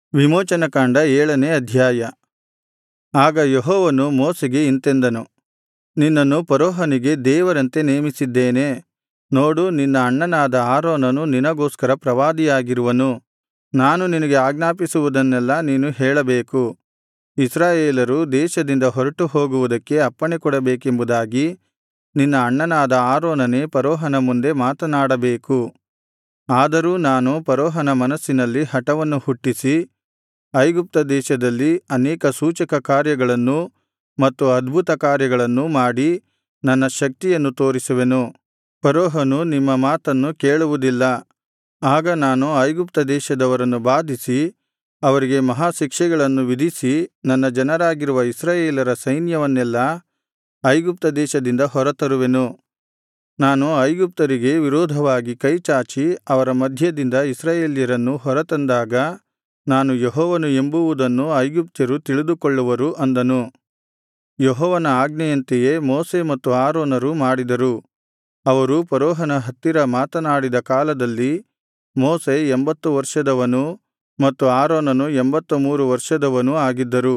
ವಿಮೋಚನಕಾಂಡ ಏಳನೇ ಅಧ್ಯಾಯ ಆಗ ಯೆಹೋವನು ಮೋಶೆಗೆ ಇಂತೆಂದನು ನಿನ್ನನ್ನು ಫರೋಹನಿಗೆ ದೇವರಂತೆ ನೇಮಿಸಿದ್ದೇನೆ ನೋಡು ನಿನ್ನ ಅಣ್ಣನಾದ ಆರೋನನು ನಿನಗೋಸ್ಕರ ಪ್ರವಾದಿಯಾಗಿರುವನು ನಾನು ನಿನಗೆ ಆಜ್ಞಾಪಿಸುವುದನ್ನೆಲ್ಲಾ ನೀನು ಹೇಳಬೇಕು ಇಸ್ರಾಯೇಲರು ದೇಶದಿಂದ ಹೊರಟು ಹೋಗುವುದಕ್ಕೆ ಅಪ್ಪಣೆಕೊಡಬೇಕೆಂಬುದಾಗಿ ನಿನ್ನ ಅಣ್ಣನಾದ ಆರೋನನೇ ಫರೋಹನ ಮುಂದೆ ಮಾತನಾಡಬೇಕು ಆದರೂ ನಾನು ಫರೋಹನ ಮನಸ್ಸಿನಲ್ಲಿ ಹಠವನ್ನು ಹುಟ್ಟಿಸಿ ಐಗುಪ್ತ ದೇಶದಲ್ಲಿ ಅನೇಕ ಸೂಚಕಕಾರ್ಯಗಳನ್ನೂ ಮತ್ತು ಅದ್ಭುತಕಾರ್ಯಗಳನ್ನೂ ಮಾಡಿ ನನ್ನ ಶಕ್ತಿಯನ್ನು ತೋರಿಸುವೆನು ಫರೋಹನು ನಿಮ್ಮ ಮಾತನ್ನು ಕೇಳುವುದಿಲ್ಲ ಆಗ ನಾನು ಐಗುಪ್ತ ದೇಶದವರನ್ನು ಬಾಧಿಸಿ ಅವರಿಗೆ ಮಹಾಶಿಕ್ಷೆಗಳನ್ನು ವಿಧಿಸಿ ನನ್ನ ಜನರಾಗಿರುವ ಇಸ್ರಾಯೇಲರ ಸೈನ್ಯವನ್ನೆಲ್ಲಾ ಐಗುಪ್ತ ದೇಶದಿಂದ ಹೊರತರುವೆನು ನಾನು ಐಗುಪ್ತರಿಗೆ ವಿರೋಧವಾಗಿ ಕೈಚಾಚಿ ಅವರ ಮಧ್ಯದಿಂದ ಇಸ್ರಾಯೇಲ್ಯರನ್ನು ಹೊರತಂದಾಗ ನಾನು ಯೆಹೋವನು ಎಂಬುವುದನ್ನು ಐಗುಪ್ತ್ಯರು ತಿಳಿದುಕೊಳ್ಳುವರು ಅಂದನು ಯೆಹೋವನ ಆಜ್ಞೆಯಂತೆಯೇ ಮೋಶೆ ಮತ್ತು ಆರೋನರು ಮಾಡಿದರು ಅವರು ಫರೋಹನ ಹತ್ತಿರ ಮಾತನಾಡಿದ ಕಾಲದಲ್ಲಿ ಮೋಶೆ ಎಂಬತ್ತು ವರ್ಷದವನೂ ಮತ್ತು ಆರೋನನು ಎಂಬತ್ತ ಮೂರು ವರ್ಷದವನೂ ಆಗಿದ್ದರು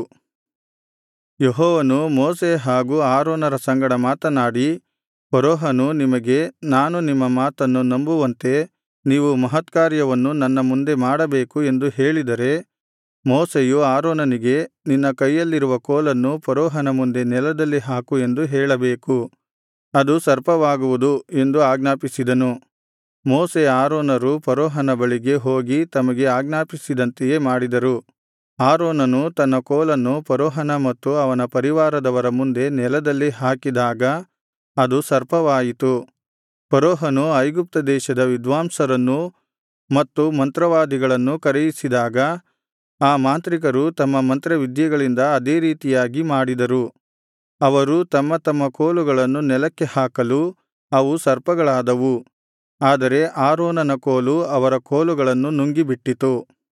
ಯೆಹೋವನು ಮೋಶೆ ಹಾಗೂ ಆರೋನರ ಸಂಗಡ ಮಾತನಾಡಿ ಫರೋಹನು ನಿಮಗೆ ನಾನು ನಿಮ್ಮ ಮಾತನ್ನು ನಂಬುವಂತೆ ನೀವು ಮಹತ್ಕಾರ್ಯವನ್ನು ನನ್ನ ಮುಂದೆ ಮಾಡಬೇಕು ಎಂದು ಹೇಳಿದರೆ ಮೋಶೆಯು ಆರೋನನಿಗೆ ನಿನ್ನ ಕೈಯಲ್ಲಿರುವ ಕೋಲನ್ನು ಫರೋಹನ ಮುಂದೆ ನೆಲದಲ್ಲಿ ಹಾಕು ಎಂದು ಹೇಳಬೇಕು ಅದು ಸರ್ಪವಾಗುವುದು ಎಂದು ಆಜ್ಞಾಪಿಸಿದನು ಮೋಶೆ ಆರೋನರು ಫರೋಹನ ಬಳಿಗೆ ಹೋಗಿ ತಮಗೆ ಆಜ್ಞಾಪಿಸಿದಂತೆಯೇ ಮಾಡಿದರು ಆರೋನನು ತನ್ನ ಕೋಲನ್ನು ಫರೋಹನ ಮತ್ತು ಅವನ ಪರಿವಾರದವರ ಮುಂದೆ ನೆಲದಲ್ಲಿ ಹಾಕಿದಾಗ ಅದು ಸರ್ಪವಾಯಿತು ಫರೋಹನು ಐಗುಪ್ತ ದೇಶದ ವಿದ್ವಾಂಸರನ್ನೂ ಮತ್ತು ಮಂತ್ರವಾದಿಗಳನ್ನೂ ಕರೆಯಿಸಿದಾಗ ಆ ಮಾಂತ್ರಿಕರು ತಮ್ಮ ಮಂತ್ರವಿದ್ಯೆಗಳಿಂದ ಅದೇ ರೀತಿಯಾಗಿ ಮಾಡಿದರು ಅವರು ತಮ್ಮ ತಮ್ಮ ಕೋಲುಗಳನ್ನು ನೆಲಕ್ಕೆ ಹಾಕಲು ಅವು ಸರ್ಪಗಳಾದವು ಆದರೆ ಆರೋನನ ಕೋಲು ಅವರ ಕೋಲುಗಳನ್ನು ನುಂಗಿಬಿಟ್ಟಿತು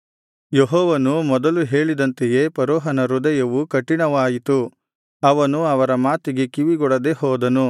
ಯೆಹೋವನು ಮೊದಲು ಹೇಳಿದಂತೆಯೇ ಫರೋಹನ ಹೃದಯವು ಕಠಿಣವಾಯಿತು ಅವನು ಅವರ ಮಾತಿಗೆ ಕಿವಿಗೊಡದೆ ಹೋದನು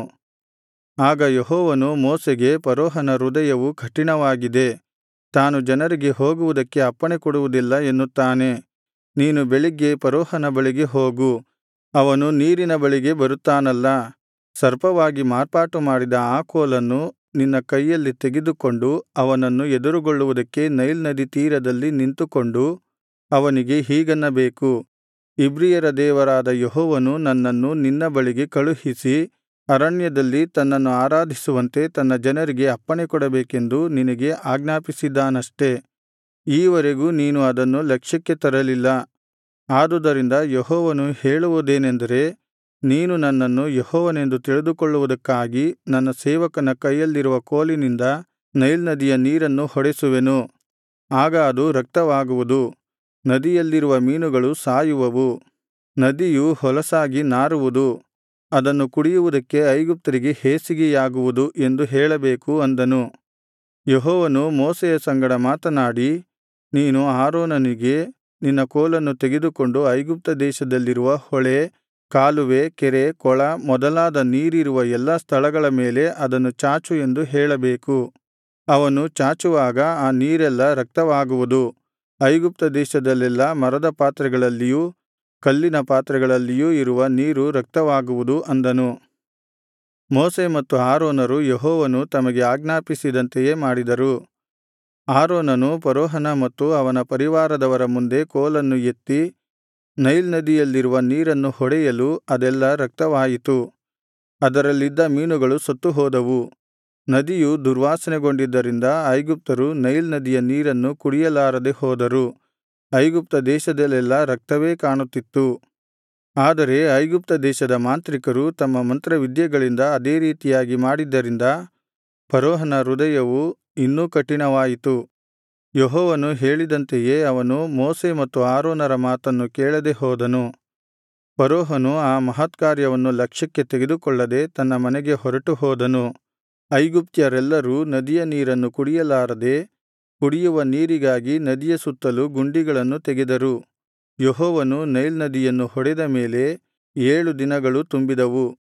ಆಗ ಯೆಹೋವನು ಮೋಶೆಗೆ ಫರೋಹನ ಹೃದಯವು ಕಠಿಣವಾಗಿದೆ ತಾನು ಜನರಿಗೆ ಹೋಗುವುದಕ್ಕೆ ಅಪ್ಪಣೆಕೊಡುವುದಿಲ್ಲ ಎನ್ನುತ್ತಾನೆ ನೀನು ಬೆಳಿಗ್ಗೆ ಫರೋಹನ ಬಳಿಗೆ ಹೋಗು ಅವನು ನೀರಿನ ಬಳಿಗೆ ಬರುತ್ತಾನಲ್ಲಾ ಸರ್ಪವಾಗಿ ಮಾರ್ಪಾಟು ಮಾಡಿದ ಆ ಕೋಲನ್ನು ನಿನ್ನ ಕೈಯಲ್ಲಿ ತೆಗೆದುಕೊಂಡು ಅವನನ್ನು ಎದುರುಗೊಳ್ಳುವುದಕ್ಕೆ ನೈಲ್ ನದಿ ತೀರದಲ್ಲಿ ನಿಂತುಕೊಂಡು ಅವನಿಗೆ ಹೀಗನ್ನಬೇಕು ಇಬ್ರಿಯರ ದೇವರಾದ ಯೆಹೋವನು ನನ್ನನ್ನು ನಿನ್ನ ಬಳಿಗೆ ಕಳುಹಿಸಿ ಅರಣ್ಯದಲ್ಲಿ ತನ್ನನ್ನು ಆರಾಧಿಸುವಂತೆ ತನ್ನ ಜನರಿಗೆ ಅಪ್ಪಣೆಕೊಡಬೇಕೆಂದು ನಿನಗೆ ಆಜ್ಞಾಪಿಸಿದ್ದಾನಷ್ಟೆ ಈವರೆಗೂ ನೀನು ಅದನ್ನು ಲಕ್ಷ್ಯಕ್ಕೆ ತರಲಿಲ್ಲ ಆದುದರಿಂದ ಯೆಹೋವನು ಹೇಳುವುದೇನೆಂದರೆ ನೀನು ನನ್ನನ್ನು ಯೆಹೋವನೆಂದು ತಿಳಿದುಕೊಳ್ಳುವುದಕ್ಕಾಗಿ ನನ್ನ ಸೇವಕನ ಕೈಯಲ್ಲಿರುವ ಕೋಲಿನಿಂದ ನೈಲ್ ನದಿಯ ನೀರನ್ನು ಹೊಡೆಸುವೆನು ಆಗ ಅದು ರಕ್ತವಾಗುವುದು ನದಿಯಲ್ಲಿರುವ ಮೀನುಗಳು ಸಾಯುವವು ನದಿಯು ಹೊಲಸಾಗಿ ನಾರುವುದು ಅದನ್ನು ಕುಡಿಯುವುದಕ್ಕೆ ಐಗುಪ್ತರಿಗೆ ಹೇಸಿಗೆಯಾಗುವುದು ಎಂದು ಹೇಳಬೇಕು ಅಂದನು ಯೆಹೋವನು ಮೋಶೆಯ ಸಂಗಡ ಮಾತನಾಡಿ ನೀನು ಆರೋನನಿಗೆ ನಿನ್ನ ಕೋಲನ್ನು ತೆಗೆದುಕೊಂಡು ಐಗುಪ್ತ ದೇಶದಲ್ಲಿರುವ ಹೊಳೆ ಕಾಲುವೆ ಕೆರೆ ಕೊಳ ಮೊದಲಾದ ನೀರಿರುವ ಎಲ್ಲಾ ಸ್ಥಳಗಳ ಮೇಲೆ ಅದನ್ನು ಚಾಚು ಎಂದು ಹೇಳಬೇಕು ಅವನು ಚಾಚುವಾಗ ಆ ನೀರೆಲ್ಲಾ ರಕ್ತವಾಗುವುದು ಐಗುಪ್ತ ದೇಶದಲ್ಲೆಲ್ಲಾ ಮರದ ಪಾತ್ರೆಗಳಲ್ಲಿಯೂ ಕಲ್ಲಿನ ಪಾತ್ರೆಗಳಲ್ಲಿಯೂ ಇರುವ ನೀರು ರಕ್ತವಾಗುವುದು ಅಂದನು ಮೋಶೆ ಮತ್ತು ಆರೋನರು ಯೆಹೋವನು ತಮಗೆ ಆಜ್ಞಾಪಿಸಿದಂತೆಯೇ ಮಾಡಿದರು ಆರೋನನು ಫರೋಹನ ಮತ್ತು ಅವನ ಪರಿವಾರದವರ ಮುಂದೆ ಕೋಲನ್ನು ಎತ್ತಿ ನೈಲ್ ನದಿಯಲ್ಲಿರುವ ನೀರನ್ನು ಹೊಡೆಯಲು ಅದೆಲ್ಲಾ ರಕ್ತವಾಯಿತು ಅದರಲ್ಲಿದ್ದ ಮೀನುಗಳು ಸತ್ತುಹೋದವು ನದಿಯು ದುರ್ವಾಸನೆಗೊಂಡಿದ್ದರಿಂದ ಐಗುಪ್ತರು ನೈಲ್ ನದಿಯ ನೀರನ್ನು ಕುಡಿಯಲಾರದೆ ಹೋದರು ಐಗುಪ್ತ ದೇಶದಲ್ಲೆಲ್ಲಾ ರಕ್ತವೇ ಕಾಣುತ್ತಿತ್ತು ಆದರೆ ಐಗುಪ್ತ ದೇಶದ ಮಾಂತ್ರಿಕರು ತಮ್ಮ ಮಂತ್ರವಿದ್ಯೆಗಳಿಂದ ಅದೇ ರೀತಿಯಾಗಿ ಮಾಡಿದ್ದರಿಂದ ಫರೋಹನ ಹೃದಯವು ಇನ್ನೂ ಕಠಿಣವಾಯಿತು ಯೆಹೋವನು ಹೇಳಿದಂತೆಯೇ ಅವನು ಮೋಶೆ ಮತ್ತು ಆರೋನರ ಮಾತನ್ನು ಕೇಳದೆ ಹೋದನು ಫರೋಹನು ಆ ಮಹತ್ಕಾರ್ಯವನ್ನು ಲಕ್ಷ್ಯಕ್ಕೆ ತೆಗೆದುಕೊಳ್ಳದೆ ತನ್ನ ಮನೆಗೆ ಹೊರಟು ಹೋದನು ಐಗುಪ್ತ್ಯರೆಲ್ಲರೂ ನದಿಯ ನೀರನ್ನು ಕುಡಿಯಲಾರದೆ ಕುಡಿಯುವ ನೀರಿಗಾಗಿ ನದಿಯ ಸುತ್ತಲು ಗುಂಡಿಗಳನ್ನು ತೆಗೆದರು ಯೆಹೋವನು ನೈಲ್ ನದಿಯನ್ನು ಹೊಡೆದ ಮೇಲೆ ಏಳು ದಿನಗಳು ತುಂಬಿದವು